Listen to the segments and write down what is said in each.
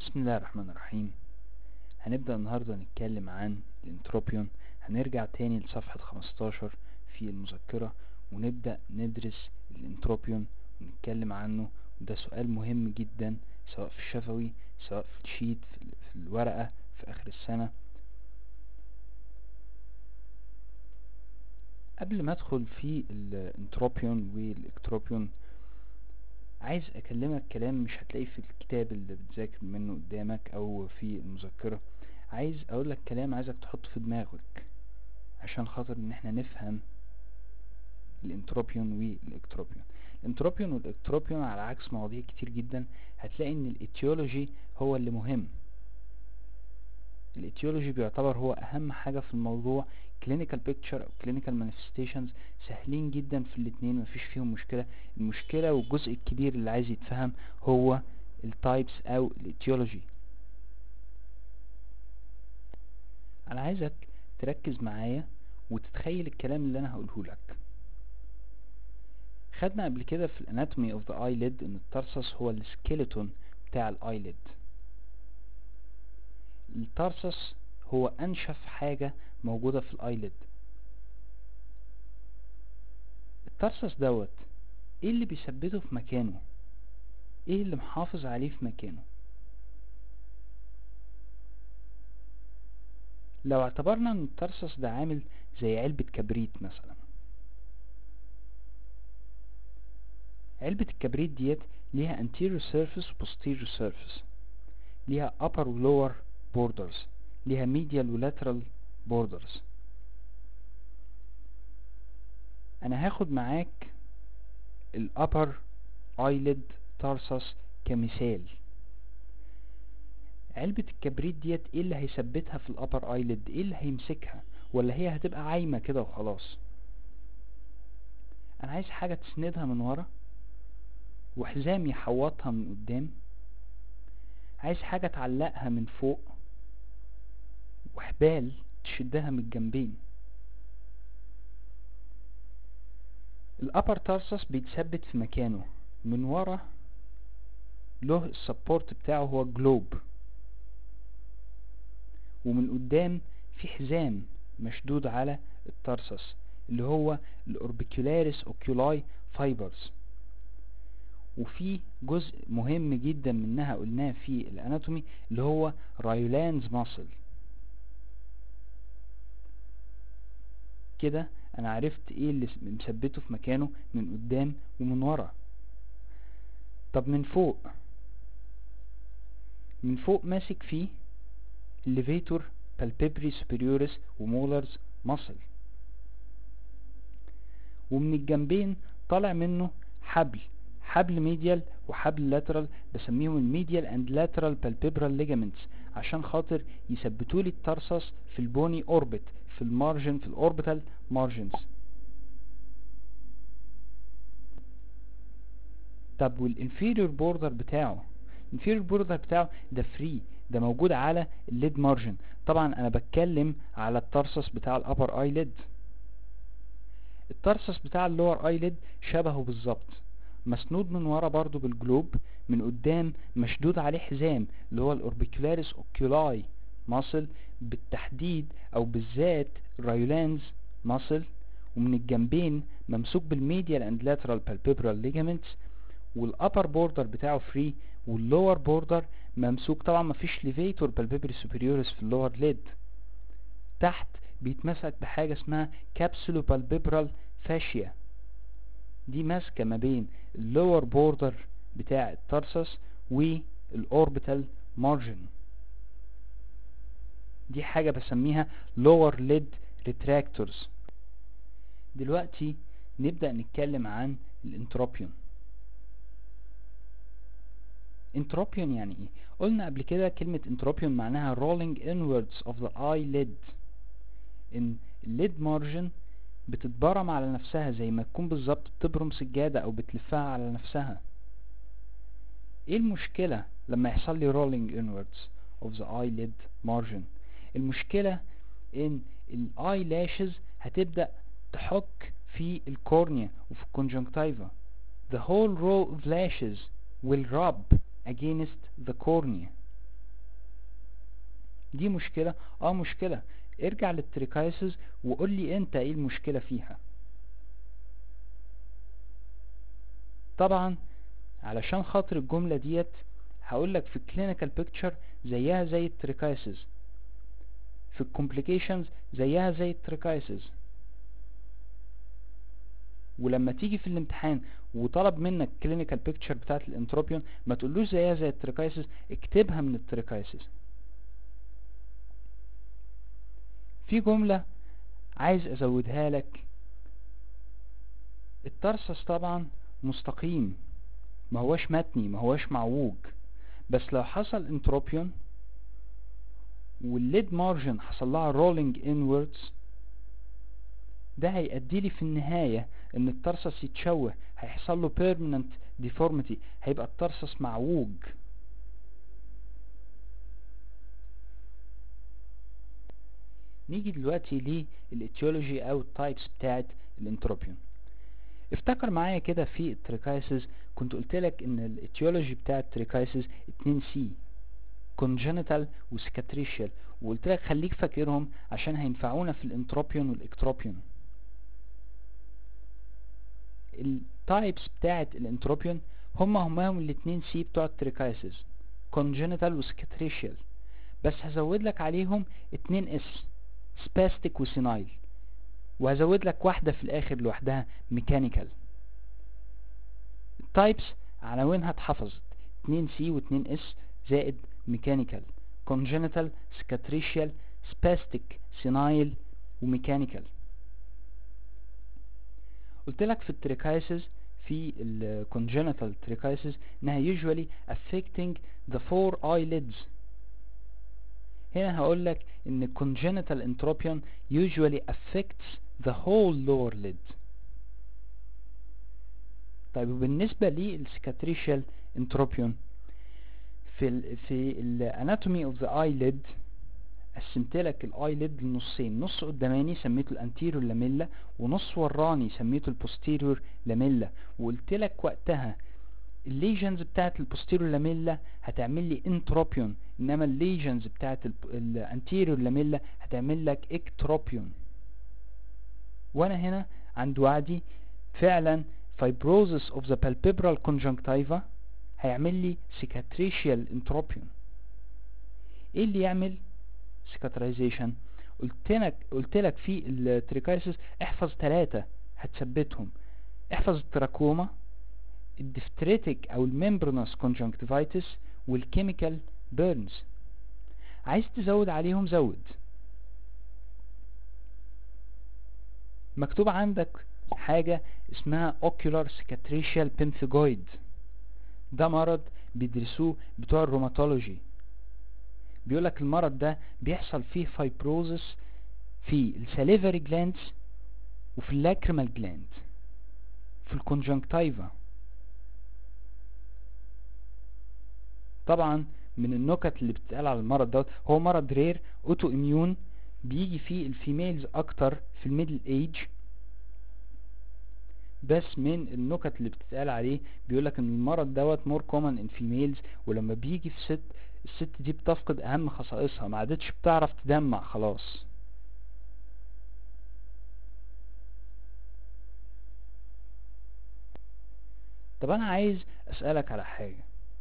بسم الله الرحمن الرحيم هنبدأ النهاردة نتكلم عن الانتروبيون هنرجع تاني لصفحة 15 في المذكرة ونبدأ ندرس الانتروبيون ونتكلم عنه وده سؤال مهم جدا سواء في الشفوي سواء في الشيت في في الورقة في آخر السنة قبل ما ادخل في الانتروبيون والالكتروبيون عايز اكلمك كلام مش هتلاقيه في الكتاب اللي بتذاكر منه قدامك او في المذكرة عايز اقول لك كلام عايزك تحطه في دماغك عشان خاطر ان احنا نفهم الانتروبيون والالكتروبيون الانتروبيون والالكتروبيون على عكس مواضيع كتير جدا هتلاقي ان الاتيولوجي هو اللي مهم الاتيولوجي بيعتبر هو اهم حاجة في الموضوع clinical picture او clinical manifestations سهلين جدا في الاتنين مفيش فيهم مشكلة المشكلة والجزء الكبير اللي عايز يتفهم هو التايبس او الاتيولوجي انا عايزك تركز معايا وتتخيل الكلام اللي انا هقوله لك خدنا قبل كده في الاناتومي اوف ذا eyelid ان الترسس هو السكيلتون بتاع الايليد الترسس هو انشف حاجة موجودة في الايليد الترسس دوت ايه اللي بيثبته في مكانه ايه اللي محافظ عليه في مكانه لو اعتبرنا ان الترسس ده عامل زي علبة كبريت مثلا علبة الكبريت ديت ليها anterior surface و posterior surface ليها upper و lower borders ليها medial و lateral borders انا هاخد معاك ال upper eyelid tarsus كمثال علبة الكبريت ديت ايه اللي هيثبتها في الابر eyelid ايه اللي هيمسكها ولا هي هتبقى عايمة كده وخلاص انا عايز حاجة تسندها من ورا وحزام يحوطها من قدام عايز حاجة تعلقها من فوق وحبال تشدها من الجنبين الابر تارسس بيتثبت في مكانه من ورا له السبورت بتاعه هو جلوب ومن قدام في حزام مشدود على الترسس اللي هو الاوربيكولاريس اوكيولاي فايبرز وفي جزء مهم جدا منها قلناه في الاناتومي اللي هو رايولانز ماسل كده انا عرفت ايه اللي مثبته في مكانه من قدام ومن ورا طب من فوق من فوق ماسك فيه الليفيتور palpebri superioris ومولرز ماسل ومن الجنبين طالع منه حبل حبل ميديال وحبل لاترال بسميهم الميديال اند لاترال palpebral ligaments عشان خاطر يثبتوا لي الترسس في البوني اوربت في المارجن في الاوربيتال مارجنز طب والانفيريور بوردر بتاعه الانفيريور بوردر بتاعه ده فري ده موجود على الليد مارجن طبعا انا بتكلم على الترسس بتاع الابر ايليد الترسس بتاع اللور ايليد شبهه بالظبط مسنود من ورا برضو بالجلوب من قدام مشدود عليه حزام اللي هو الاوربيكولاريس اوكيولاي ماسل بالتحديد او بالذات رايولانز ماسل ومن الجنبين ممسوك بالميديال اند لاترال بالبيبرال ليجامنتس والابر بوردر بتاعه فري واللور بوردر ممسوك طبعا مفيش ليفيتور بالبيبري سوبريورس في اللور ليد تحت بيتمسك بحاجة اسمها كابسولو بالبيبرال فاشيا دي ماسكة ما بين اللور بوردر بتاع الترسس والاوربيتال مارجن دي حاجة بسميها lower lid retractors دلوقتي نبدأ نتكلم عن الانتروبيون انتروبيون يعني ايه قلنا قبل كده كلمة انتروبيون معناها rolling inwards of the eyelid ان الليد مارجن بتتبرم على نفسها زي ما تكون بالظبط بتبرم سجادة او بتلفها على نفسها ايه المشكلة لما يحصل لي rolling inwards of the eyelid margin المشكلة ان الاي لاشز هتبدأ تحك في الكورنيا وفي الكونجنكتيفا the whole row of lashes will rub against the cornea دي مشكلة اه مشكلة ارجع للتريكايسز وقول لي انت ايه المشكلة فيها طبعا علشان خاطر الجملة ديت هقولك في الكلينيكال بيكتشر زيها زي التريكايسز في الكومبليكيشنز زيها زي التريكايسز ولما تيجي في الامتحان وطلب منك كلينيكال بيكتشر بتاعت الانتروبيون ما تقولوش زيها زي التريكايسز اكتبها من التريكايسز في جملة عايز ازودها لك الترسس طبعا مستقيم ما هوش متني ما هوش معوج بس لو حصل انتروبيون والليد مارجن حصل لها رولينج انوردز ده هيؤدي لي في النهاية ان الترسس يتشوه هيحصل له permanent deformity هيبقى الترسس معوج نيجي دلوقتي للاتيولوجي او التايبس بتاعت الانتروبيون افتكر معايا كده في التريكايسز كنت قلت لك ان الاتيولوجي بتاع التريكايسز 2 سي congenital وسكاتريشيال وقلت لك خليك فاكرهم عشان هينفعونا في الانتروبيون والاكتروبيون التايبس بتاعت الانتروبيون هما هما هم الاتنين سي بتوع التريكايسز congenital وسكاتريشيال بس هزود لك عليهم اتنين اس spastic وسينايل وهزود لك واحدة في الاخر لوحدها ميكانيكال التايبس عناوينها اتحفظت 2 سي و 2 اس زائد ميكانيكال congenital scatricial spastic senile وميكانيكال قلت لك في التريكايسز في ال congenital trichitis انها usually affecting the four eyelids هنا هقول لك ان congenital entropion usually affects the whole lower lid طيب وبالنسبة للسكاتريشال entropion في ال في الاناتومي اوف ذا eyelid قسمت لك الايليد لنصين نص قداماني سميته الانتيريور لاميلا ونص وراني سميته البوستيريور لاميلا وقلت لك وقتها الليجنز بتاعت البوستيريور لاميلا هتعمل لي انتروبيون انما الليجنز بتاعت الانتيريور لاميلا هتعمل لك اكتروبيون وانا هنا عند وعدي فعلا fibrosis of the palpebral conjunctiva هيعمل لي cicatricial entropion ايه اللي يعمل cicatrization قلت لك قلت لك في التريكايسس احفظ ثلاثة هتثبتهم احفظ التراكوما الدفتريتك او الممبرنس كونجنكتيفايتس والكيميكال بيرنز عايز تزود عليهم زود مكتوب عندك حاجة اسمها ocular cicatricial pemphigoid ده مرض بيدرسوه بتوع الروماتولوجي بيقولك المرض ده بيحصل فيه فايبروزس في الساليفري جلاندز وفي اللاكريمال جلاند في الكونجنكتيفا طبعا من النكت اللي بتتقال على المرض دوت هو مرض رير اوتو اميون بيجي فيه الفيميلز اكتر في الميدل ايج بس من النكت اللي بتتقال عليه بيقولك ان المرض دوت مور كومن ان فيميلز ولما بيجي في ست الست دي بتفقد اهم خصائصها ما عادتش بتعرف تدمع خلاص طب انا عايز اسألك على حاجة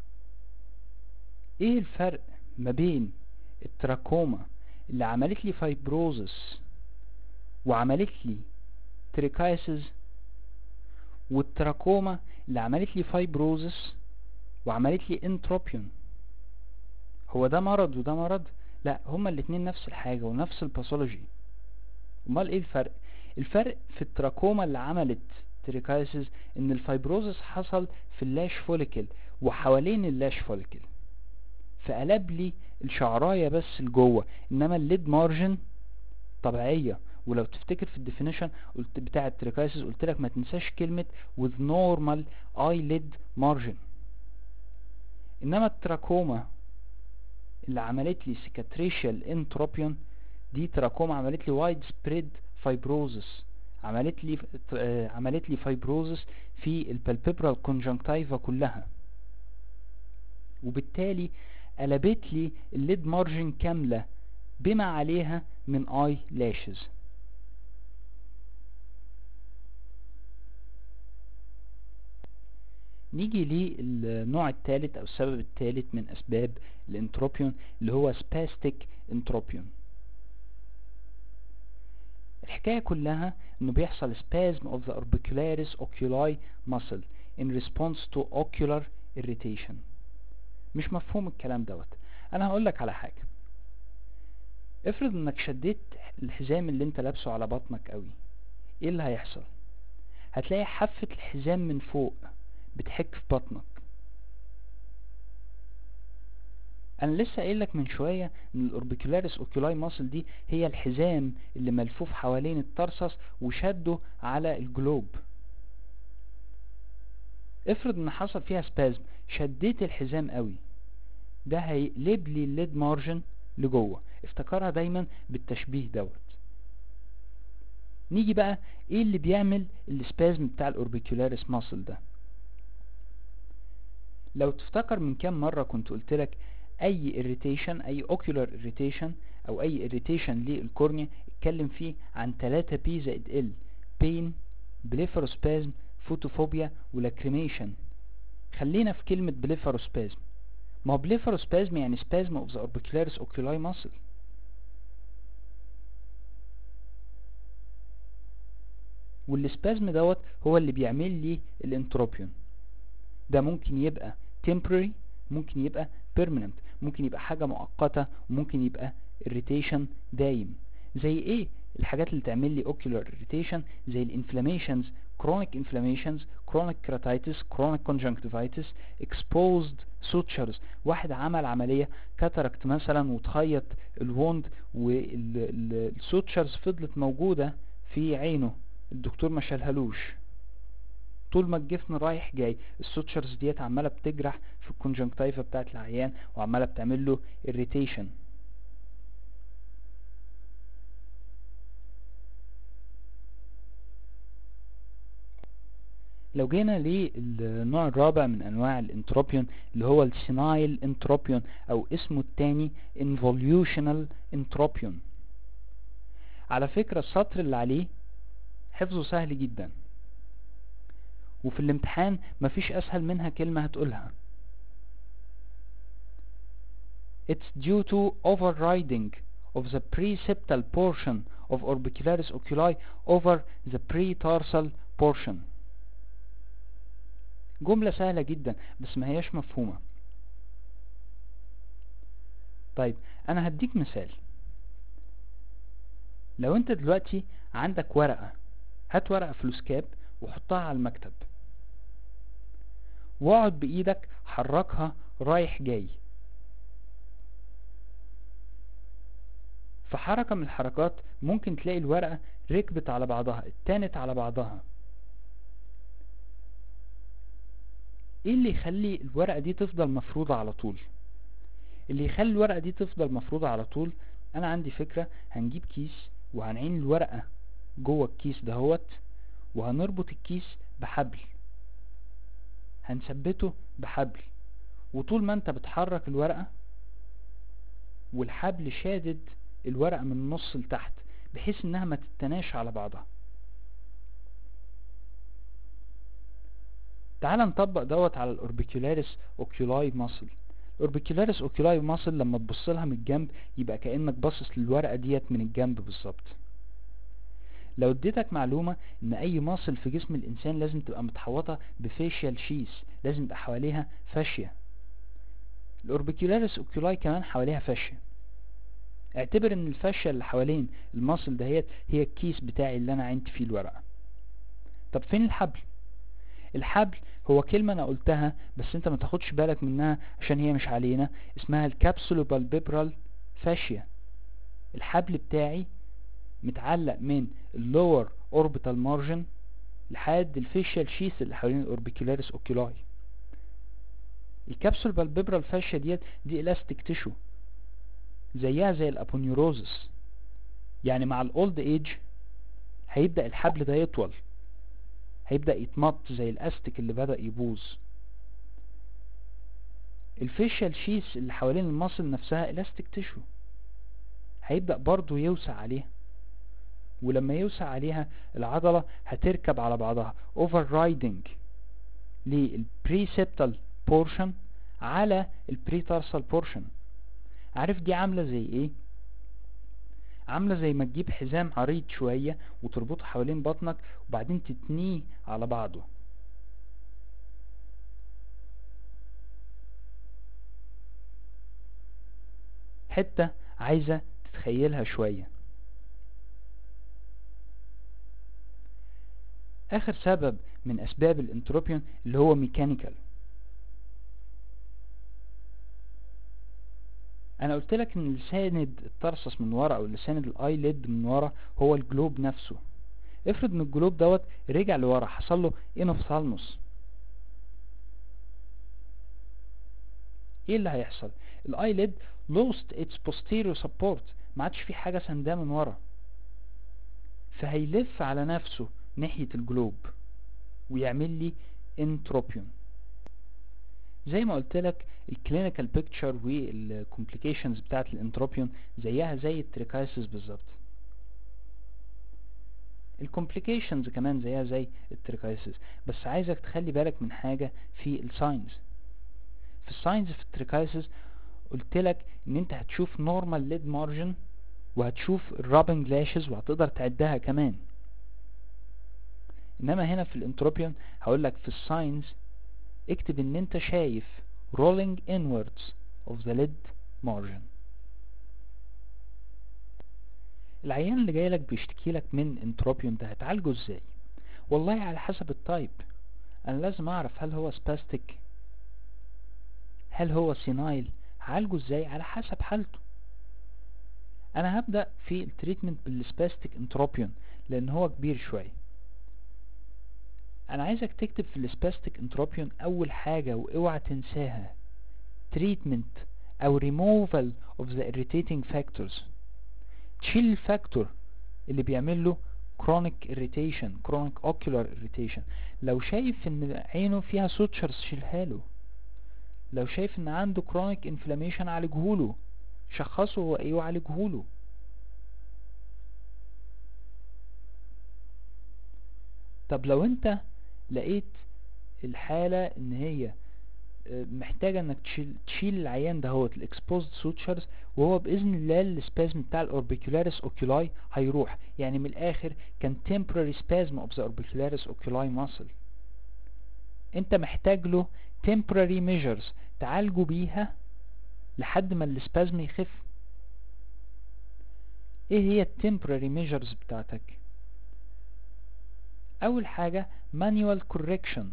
ايه الفرق ما بين التراكوما اللي عملت لي فايبروزس وعملت لي تريكايسز والتراكوما اللي عملت لي فايبروزس وعملت لي انتروبيون هو ده مرض وده مرض لا هما الاتنين نفس الحاجة ونفس الباثولوجي امال ايه الفرق الفرق في التراكوما اللي عملت تريكايسز ان الفايبروزس حصل في اللاش فوليكل وحوالين اللاش فوليكل فقلب لي الشعراية بس لجوه انما الليد مارجن طبيعية ولو تفتكر في الديفينيشن قلت بتاع التريكايسز قلت لك ما تنساش كلمة with normal eyelid margin انما التراكوما اللي عملت لي cicatricial entropion دي تراكوما عملت لي وايد سبريد فايبروزس عملت لي آه عملت لي فايبروزس في البالبيبرال كونجنكتيفا كلها وبالتالي قلبت لي الليد مارجن كاملة بما عليها من اي لاشز نيجي للنوع الثالث او السبب الثالث من اسباب الانتروبيون اللي هو سباستيك انتروبيون الحكاية كلها انه بيحصل spasm of the orbicularis oculi muscle in response to ocular irritation مش مفهوم الكلام دوت انا هقول لك على حاجة افرض انك شديت الحزام اللي انت لابسه على بطنك قوي ايه اللي هيحصل هتلاقي حافة الحزام من فوق بتحك في بطنك انا لسه قايل لك من شويه ان الاوربيكولاريس اوكيولاي ماسل دي هي الحزام اللي ملفوف حوالين الترسس وشده على الجلوب افرض ان حصل فيها سبازم شديت الحزام قوي ده هيقلب لي الليد مارجن لجوه افتكرها دايما بالتشبيه دوت نيجي بقى ايه اللي بيعمل السبازم بتاع الاوربيكولاريس ماسل ده لو تفتكر من كام مرة كنت قلت لك اي irritation اي ocular irritation او اي irritation للكورنيا اتكلم فيه عن 3 p زائد ال pain blepharospasm photophobia ولacrimation خلينا في كلمة blepharospasm ما هو blepharospasm يعني spasm of the orbicularis oculi muscle والسبازم دوت هو اللي بيعمل لي الانتروبيون ده ممكن يبقى temporary ممكن يبقى permanent ممكن يبقى حاجة مؤقتة وممكن يبقى irritation دايم زي ايه الحاجات اللي تعمل لي ocular irritation زي الانفلاميشنز chronic inflammations chronic keratitis chronic conjunctivitis exposed sutures واحد عمل عملية كاتاراكت مثلا وتخيط الوند والسوتشرز فضلت موجودة في عينه الدكتور ما شالهالوش طول ما الجفن رايح جاي السوتشرز ديت عماله بتجرح في الكونجنكتيفا بتاعت العيان وعماله بتعمل له irritation لو جينا للنوع الرابع من انواع الانتروبيون اللي هو السينايل انتروبيون او اسمه التاني involutional انتروبيون على فكرة السطر اللي عليه حفظه سهل جدا وفي الامتحان مفيش اسهل منها كلمة هتقولها It's due to overriding of the preseptal portion of orbicularis oculi over the pretarsal portion جملة سهلة جدا بس ما هياش مفهومة طيب انا هديك مثال لو انت دلوقتي عندك ورقة هات ورقة فلوسكاب وحطها على المكتب واقعد بايدك حركها رايح جاي في حركة من الحركات ممكن تلاقي الورقة ركبت على بعضها اتانت على بعضها ايه اللي يخلي الورقة دي تفضل مفروضة على طول اللي يخلي الورقة دي تفضل مفروضة على طول انا عندي فكرة هنجيب كيس وهنعين الورقة جوه الكيس دهوت وهنربط الكيس بحبل هنثبته بحبل وطول ما انت بتحرك الورقة والحبل شادد الورقة من النص لتحت بحيث انها ما تتناش على بعضها تعال نطبق دوت على الاوربيكولاريس اوكيولاي ماسل الاوربيكولاريس اوكيولاي ماسل لما تبص لها من الجنب يبقى كانك باصص للورقه ديت من الجنب بالظبط لو اديتك معلومه ان اي ماسل في جسم الانسان لازم تبقى متحوطه بفيشيال شيس لازم يبقى حواليها فاشيه الاوربيكولاريس اوكيولاي كمان حواليها فاشيه اعتبر ان الفاشيه اللي حوالين الماسل دهيت هي الكيس بتاعي اللي انا عينت فيه الورقه طب فين الحبل الحبل هو كلمة انا قلتها بس انت ما تاخدش بالك منها عشان هي مش علينا اسمها الكابسولو بالبيبرال فاشيا الحبل بتاعي متعلق من اللور اوربيتال مارجن لحد الفيشيال شيث اللي حوالين الاوربيكولاريس اوكيولاي الكبسول بالبيبرال فاشيا ديت دي الاستيك تيشو زيها زي الابونيوروزس يعني مع الاولد ايج هيبدأ الحبل ده يطول هيبدأ يتمط زي الاستيك اللي بدأ يبوظ الفيشال شيس اللي حوالين المصل نفسها الاستيك تيشو هيبدأ برضو يوسع عليها ولما يوسع عليها العضلة هتركب على بعضها overriding للبريسبتال بورشن على البريتارسال بورشن عارف دي عاملة زي ايه عاملة زي ما تجيب حزام عريض شوية وتربطه حوالين بطنك وبعدين تتنيه على بعضه حتة عايزة تتخيلها شوية اخر سبب من اسباب الانتروبيون اللي هو ميكانيكال انا قلت لك ان اللي ساند الترسس من ورا او اللي ساند الاي ليد من ورا هو الجلوب نفسه افرض ان الجلوب دوت رجع لورا حصل له انوفثالموس ايه اللي هيحصل الاي ليد lost its posterior support ما عادش في حاجه سنداه من ورا فهيلف على نفسه ناحيه الجلوب ويعمل لي انتروبيون زي ما قلت لك الكلينيكال بيكتشر والكومبليكيشنز بتاعه الانتروبيون زيها زي التريكايسيس بالظبط الكومبليكيشنز كمان زيها زي التريكايسيس بس عايزك تخلي بالك من حاجه في الساينز في الساينز في التريكايسيس قلت لك ان انت هتشوف نورمال ليد مارجن وهتشوف الرابنج لاشز وهتقدر تعدها كمان انما هنا في الانتروبيون هقول لك في الساينز اكتب ان انت شايف rolling inwards of the lid margin العيان اللي جاي لك بيشتكي لك من انتروبيون ده هتعالجه ازاي والله على حسب التايب انا لازم اعرف هل هو سباستيك هل هو سينايل هعالجه ازاي على حسب حالته انا هبدأ في التريتمنت بالسباستيك انتروبيون لان هو كبير شويه انا عايزك تكتب في السباستيك انتروبيون اول حاجة واوعى تنساها treatment او removal of the irritating factors تشيل الفاكتور اللي بيعمل له chronic irritation chronic ocular irritation لو شايف ان عينه فيها سوتشرز شيلها له لو شايف ان عنده chronic inflammation عالجهوله شخصه هو ايه وعالجهوله طب لو انت لقيت الحالة ان هي محتاجة انك تشيل, تشيل العيان دهوت الاكسبوزد سوتشرز وهو باذن الله السبازم بتاع الاوربيكولاريس اوكيولاي هيروح يعني من الاخر كان temporary spasm of the orbicularis oculi muscle انت محتاج له temporary measures تعالجه بيها لحد ما السبازم يخف ايه هي التمبراري measures بتاعتك اول حاجة manual correction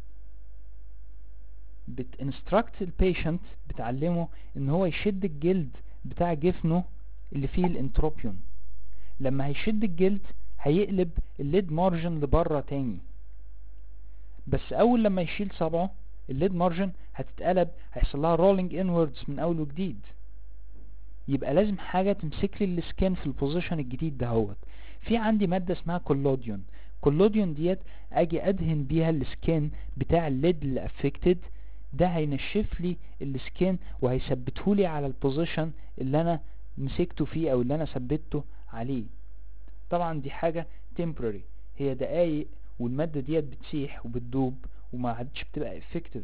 بتinstruct البيشنت بتعلمه ان هو يشد الجلد بتاع جفنه اللي فيه الانتروبيون لما هيشد الجلد هيقلب الليد مارجن لبره تاني بس اول لما يشيل صبعه الليد مارجن هتتقلب هيحصل لها رولينج انوردز من اول وجديد يبقى لازم حاجة تمسك لي السكين في البوزيشن الجديد دهوت في عندي مادة اسمها كولوديون كولوديون ديت اجي ادهن بيها السكين بتاع الليد اللي افكتد ده هينشف لي السكين وهيثبته لي على البوزيشن اللي انا مسكته فيه او اللي انا ثبته عليه طبعا دي حاجة temporary هي دقايق والمادة ديت بتسيح وبتدوب وما عادش بتبقى effective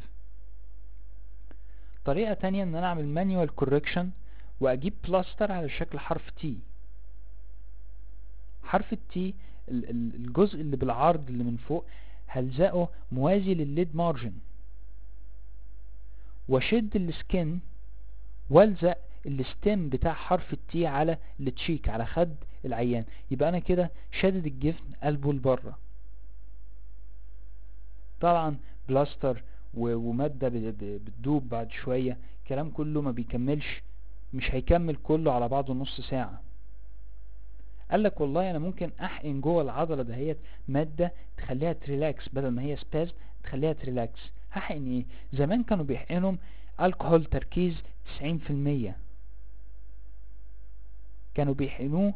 طريقة تانية ان انا اعمل manual correction واجيب بلاستر على شكل حرف تي حرف التي الجزء اللي بالعرض اللي من فوق هلزقه موازي للليد مارجن واشد السكن والزق الستيم بتاع حرف التي على التشيك على خد العيان يبقى انا كده شادد الجفن قلبه لبره طبعا بلاستر ومادة بتدوب بعد شوية كلام كله ما بيكملش مش هيكمل كله على بعضه نص ساعة قال لك والله انا ممكن احقن جوه العضلة دهيت مادة تخليها تريلاكس بدل ما هي سباز تخليها تريلاكس هحقن ايه زمان كانوا بيحقنهم الكحول تركيز 90% كانوا بيحقنوه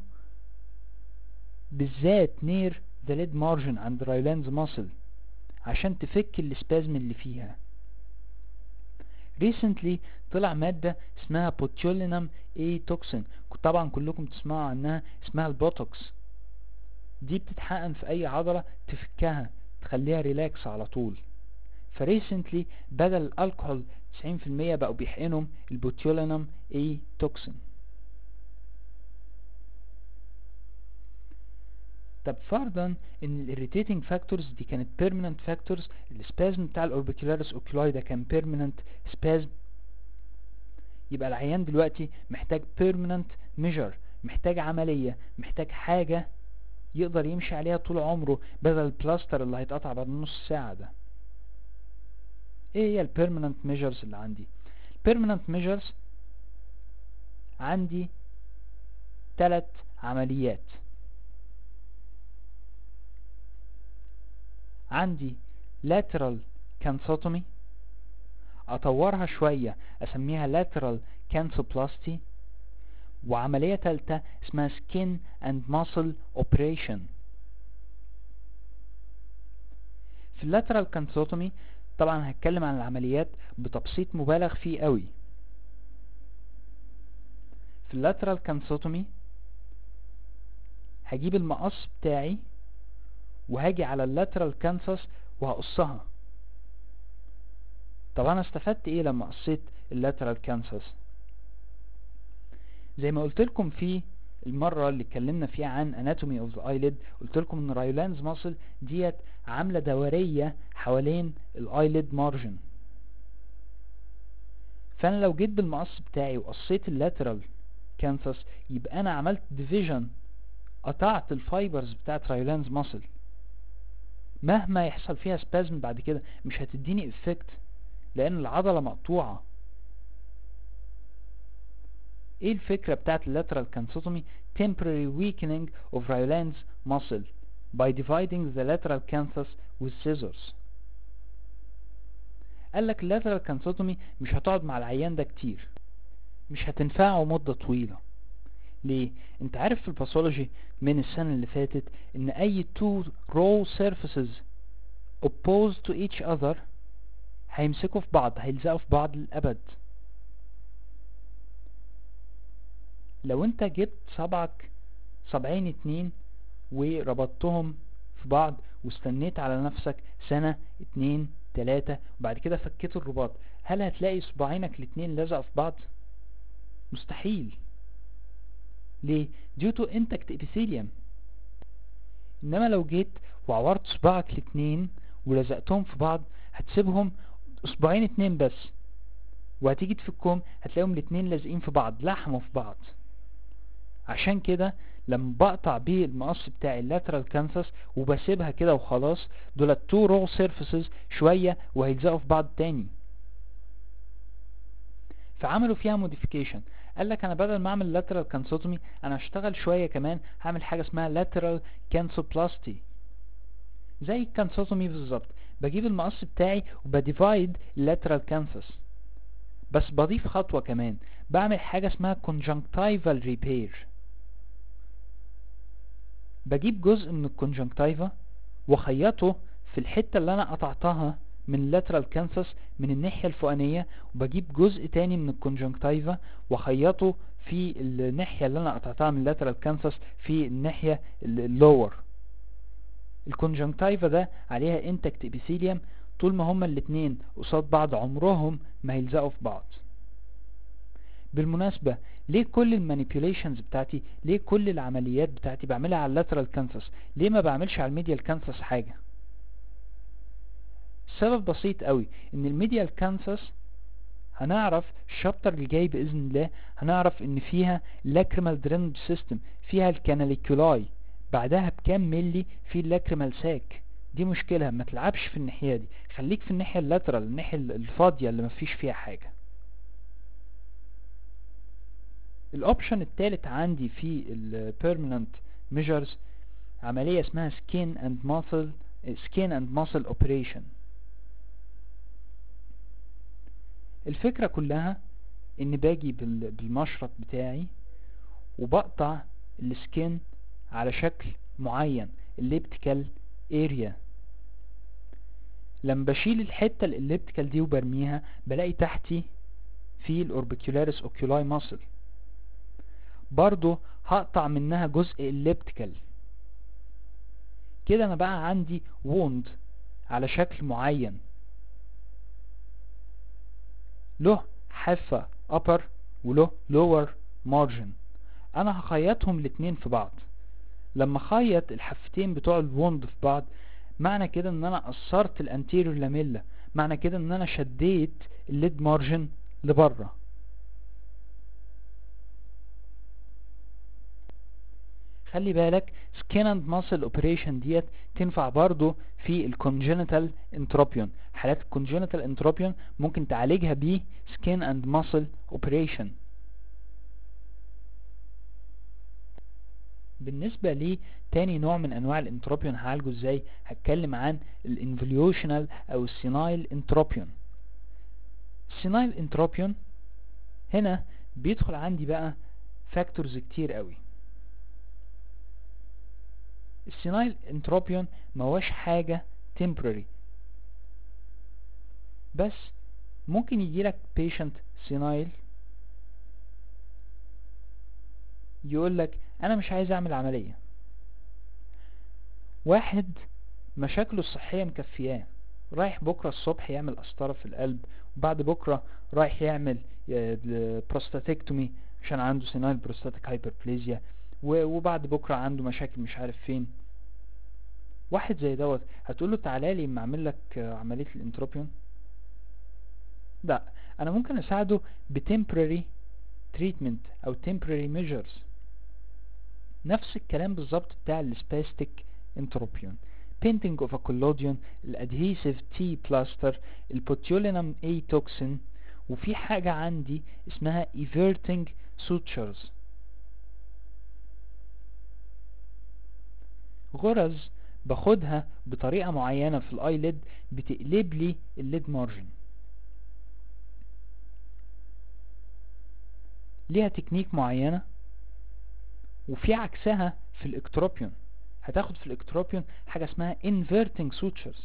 بالذات نير ذا ليد مارجن عند رايلاندز ماسل عشان تفك السبازم اللي فيها recently طلع مادة اسمها botulinum A toxin طبعا كلكم تسمعوا عنها اسمها البوتوكس دي بتتحقن في اي عضلة تفكها تخليها ريلاكس على طول فريسنتلي بدل الالكحول 90% بقوا بيحقنهم البوتيولينم اي توكسين طب فرضا ان الاريتيتنج فاكتورز دي كانت بيرمننت فاكتورز السبازم بتاع الاوربيكولاريس اوكيولاي ده كان بيرمننت سبازم يبقى العيان دلوقتي محتاج بيرمننت ميجر محتاج عملية محتاج حاجة يقدر يمشي عليها طول عمره بدل البلاستر اللي هيتقطع بعد نص ساعة ده ايه هي البيرمننت ميجرز اللي عندي البيرمننت ميجرز عندي ثلاث عمليات عندي lateral cansotomy اطورها شوية اسميها lateral canceloplasty وعملية تالتة اسمها skin and muscle operation في اللاترال كانسوتومي طبعا هتكلم عن العمليات بتبسيط مبالغ فيه قوي في اللاترال كانسوتومي هجيب المقص بتاعي وهاجي على اللاترال كانسس وهقصها طب انا استفدت ايه لما قصيت اللاترال كانسس زي ما قلت لكم في المرة اللي اتكلمنا فيها عن اناتومي اوف ذا ايليد قلت لكم ان رايولانز ماسل ديت عاملة دورية حوالين الايليد مارجن فانا لو جيت بالمقص بتاعي وقصيت اللاترال كانسس يبقى انا عملت ديفيجن قطعت الفايبرز بتاعت رايولانز ماسل مهما يحصل فيها سبازم بعد كده مش هتديني افكت لان العضلة مقطوعة ايه الفكرة بتاعت اللاترال كانسوتومي temporary weakening of Rayland's muscle by dividing the lateral canthus with scissors قالك اللاترال كانسوتومي مش هتقعد مع العيان ده كتير مش هتنفعه مدة طويلة ليه انت عارف في الباثولوجي من السنة اللي فاتت ان اي two raw surfaces opposed to each other هيمسكوا في بعض هيلزقوا في بعض للأبد لو انت جبت صبعك صبعين اتنين وربطتهم في بعض واستنيت على نفسك سنة اتنين تلاتة وبعد كده فكيت الرباط هل هتلاقي صباعينك الاتنين لزقوا في بعض مستحيل ليه due to intact epithelium انما لو جيت وعورت صباعك الاتنين ولزقتهم في بعض هتسيبهم اصبعين اتنين بس وهتيجي تفكهم هتلاقيهم الاتنين لازقين في بعض لحموا في بعض عشان كده لما بقطع بيه المقص بتاعي اللاترال كانسس وبسيبها كده وخلاص دول تو رو سيرفيسز شوية وهيلزقوا في بعض تاني فعملوا فيها موديفيكيشن قال لك انا بدل ما اعمل لاترال كانسوتومي انا هشتغل شوية كمان هعمل حاجة اسمها لاترال كانسوبلاستي زي الكانسوتومي بالظبط بجيب المقص بتاعي وبديفايد اللاترال كانسس بس بضيف خطوة كمان بعمل حاجة اسمها conjunctival repair بجيب جزء من الكونجنكتيفا وخيطه في الحتة اللي انا قطعتها من اللاترال كانسس من الناحية الفوقانية وبجيب جزء تاني من الكونجنكتيفا وخيطه في الناحية اللي انا قطعتها من اللاترال كانسس في الناحية اللور الكونجنكتيفا ده عليها انتكت ابيثيليوم طول ما هما الاتنين قصاد بعض عمرهم ما هيلزقوا في بعض بالمناسبة ليه كل المانيبيوليشنز بتاعتي ليه كل العمليات بتاعتي بعملها على اللاترال كانسس ليه ما بعملش على الميديال كانسس حاجة سبب بسيط قوي ان الميديال كانسس هنعرف الشابتر اللي جاي باذن الله هنعرف ان فيها لاكريمال درينج سيستم فيها الكاناليكولاي بعدها بكام ملي في اللاكريمال ساك دي مشكلة ما تلعبش في الناحية دي خليك في الناحية اللاترال الناحية الفاضية اللي ما فيش فيها حاجة الاوبشن التالت عندي في البيرمننت ميجرز عملية اسمها skin and muscle skin and muscle operation الفكرة كلها ان باجي بالمشرط بتاعي وبقطع السكين على شكل معين الليبتيكال اريا لما بشيل الحتة الاليبتيكال دي وبرميها بلاقي تحتي في الاوربيكولاريس اوكيولاي ماسل برضو هقطع منها جزء اليبتيكال كده انا بقى عندي ووند على شكل معين له حافة upper وله lower margin انا هخيطهم الاتنين في بعض لما خيط الحفتين بتوع الوند في بعض معنى كده ان انا قصرت الانتيريور لاميلا معنى كده ان انا شديت الليد مارجن لبره خلي بالك سكين اند ماسل اوبريشن ديت تنفع برضو في الكونجنتال انتروبيون حالات الكونجنتال انتروبيون ممكن تعالجها ب سكين اند ماسل اوبريشن بالنسبة لي تاني نوع من انواع الانتروبيون هعالجه ازاي هتكلم عن الانفوليوشنال او السينايل انتروبيون السينايل انتروبيون هنا بيدخل عندي بقى فاكتورز كتير قوي السينايل انتروبيون ما هوش حاجة temporary بس ممكن يجيلك patient سينايل يقول لك انا مش عايز اعمل عملية واحد مشاكله الصحية مكفياه رايح بكرة الصبح يعمل قسطرة في القلب وبعد بكرة رايح يعمل بروستاتكتومي عشان عنده سينايل بروستاتيك هايبربليزيا وبعد بكرة عنده مشاكل مش عارف فين واحد زي دوت هتقول له تعالى لي اما اعمل لك عملية الانتروبيون لا انا ممكن اساعده بتمبرري تريتمنت او temporary measures نفس الكلام بالظبط بتاع السباستيك انتروبيون painting of a collodion الادهيسيف تي بلاستر البوتيولينم اي توكسين وفي حاجة عندي اسمها everting sutures غرز باخدها بطريقة معينة في الاي ليد بتقلب لي الليد مارجن ليها تكنيك معينة وفي عكسها في الاكتروبيون هتاخد في الاكتروبيون حاجة اسمها inverting sutures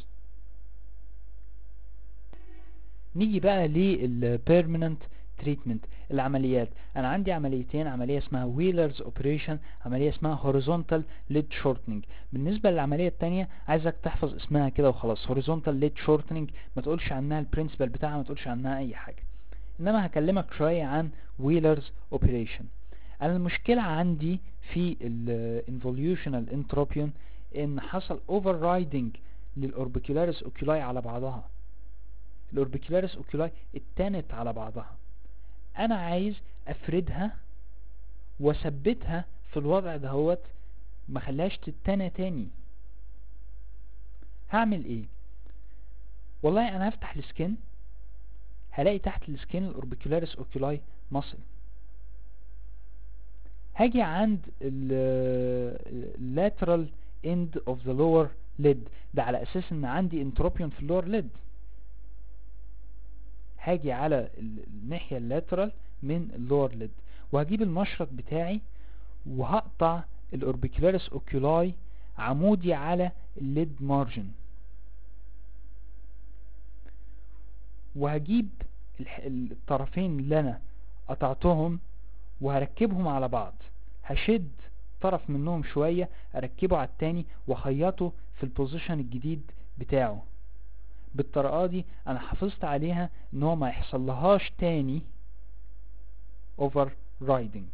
نيجي بقى للبيرمننت تريتمنت العمليات انا عندي عمليتين عملية اسمها ويلرز اوبريشن عملية اسمها هوريزونتال ليد شورتنج بالنسبة للعملية التانية عايزك تحفظ اسمها كده وخلاص هوريزونتال ليد شورتنج ما تقولش عنها البرنسبل بتاعها ما تقولش عنها اي حاجة انما هكلمك شوية عن ويلرز اوبريشن انا المشكلة عندي في الانفوليوشنال انتروبيون ان حصل اوفر رايدنج للاوربيكولاريس اوكيولاي على بعضها الاوربيكولاريس اوكيولاي اتنت على بعضها انا عايز افردها واثبتها في الوضع دهوت ما خلاش تتنى تاني هعمل ايه والله انا هفتح السكن هلاقي تحت السكين الاوربيكولاريس اوكيولاي ماسل هاجي عند اللاترال end of the lower lid ده على اساس ان عندي انتروبيون في اللور ليد هاجي على الناحية اللاترال من اللور ليد وهجيب المشرط بتاعي وهقطع الاوربيكولاريس اوكيولاي عمودي على الليد مارجن وهجيب الطرفين اللي انا قطعتهم وهركبهم على بعض هشد طرف منهم شوية اركبه على التاني واخيطه في البوزيشن الجديد بتاعه بالطريقة دي انا حافظت عليها ان هو ما يحصل لهاش تاني اوفر رايدنج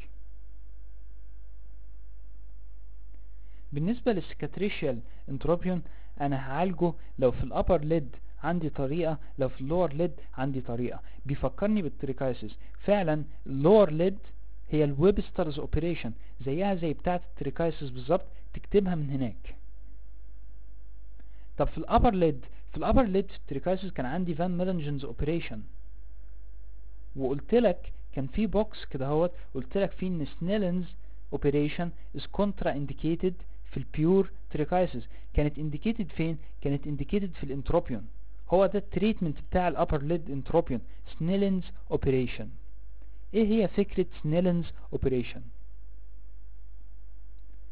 بالنسبة للسكاتريشيال انتروبيون انا هعالجه لو في الابر ليد عندي طريقة لو في اللور ليد عندي طريقة بيفكرني بالتريكايسيس فعلا اللور ليد هي الويبسترز اوبريشن زيها زي بتاعة التريكايسيس بالظبط تكتبها من هناك طب في الابر ليد في الابر ليد في التريكايسيس كان عندي فان ميلنجنز اوبريشن وقلت لك كان في بوكس كده اهوت قلت لك فيه ان سنيلنز اوبريشن از كونترا انديكيتد في البيور تريكايسيس كانت انديكيتد فين كانت انديكيتد في الانتروبيون هو ده التريتمنت بتاع الابر ليد انتروبيون سنيلنز اوبريشن ايه هي فكرة سنيلنز اوبريشن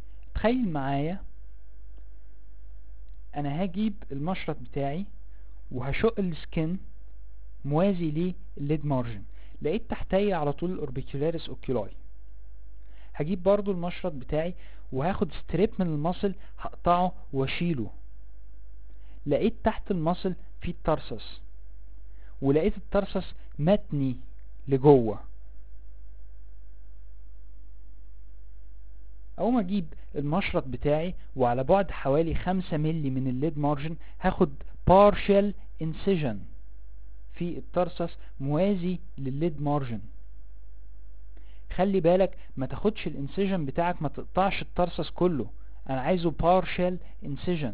تخيل معايا انا هجيب المشرط بتاعي وهشق السكن موازي للليد مارجن لقيت تحتي على طول الاوربيكولاريس اوكيولاي هجيب برضو المشرط بتاعي وهاخد ستريب من المصل هقطعه واشيله لقيت تحت المصل في الترسس ولقيت الترسس متني لجوه اقوم اجيب المشرط بتاعي وعلى بعد حوالي خمسة ملي من الليد مارجن هاخد partial incision في الترسس موازي للليد مارجن خلي بالك ما تاخدش الانسيجن بتاعك ما تقطعش الترسس كله انا عايزه partial incision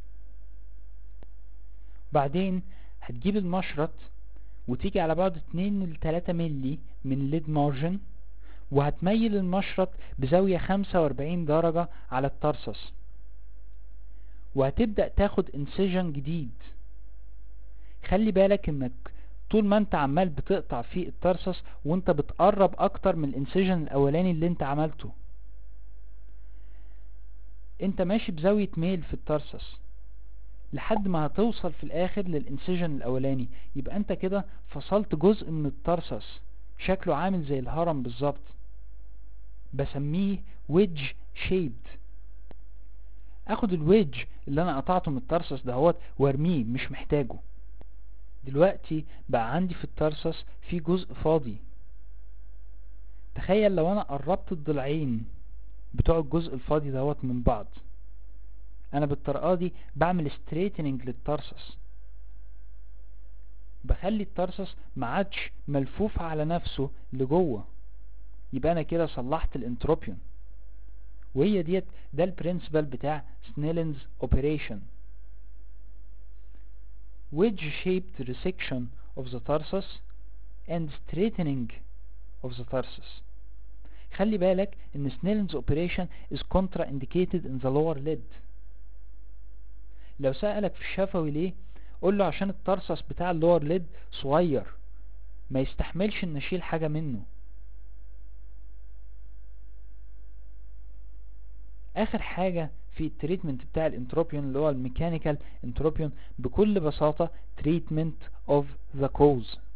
بعدين هتجيب المشرط وتيجي على بعد 2 ل 3 ملي من الليد مارجن وهتميل المشرط بزاوية 45 درجة على الترسس وهتبدأ تاخد انسيجن جديد خلي بالك انك طول ما انت عمال بتقطع في الترسس وانت بتقرب اكتر من الانسيجن الاولاني اللي انت عملته انت ماشي بزاوية ميل في الترسس لحد ما هتوصل في الاخر للانسيجن الاولاني يبقى انت كده فصلت جزء من الترسس شكله عامل زي الهرم بالظبط بسميه ويدج شيبد اخد الويدج اللي انا قطعته من الترسس دهوت وارميه مش محتاجه دلوقتي بقى عندي في الترسس في جزء فاضي تخيل لو انا قربت الضلعين بتوع الجزء الفاضي دهوت من بعض انا بالطريقه دي بعمل ستريتنينج للترسس بخلي الترسس ما عادش ملفوف على نفسه لجوه يبقى انا كده صلحت الانتروبيون وهي ديت ده البرنسبل بتاع سنيلنز اوبريشن wedge shaped resection of the tarsus and straightening of the tarsus خلي بالك ان سنيلنز اوبريشن is contraindicated in the lower lid لو سألك في الشفوي ليه قول له عشان الترسس بتاع اللور ليد صغير ما يستحملش ان اشيل حاجة منه اخر حاجة في التريتمنت بتاع الانتروبيون اللي هو الميكانيكال انتروبيون بكل بساطة treatment of the cause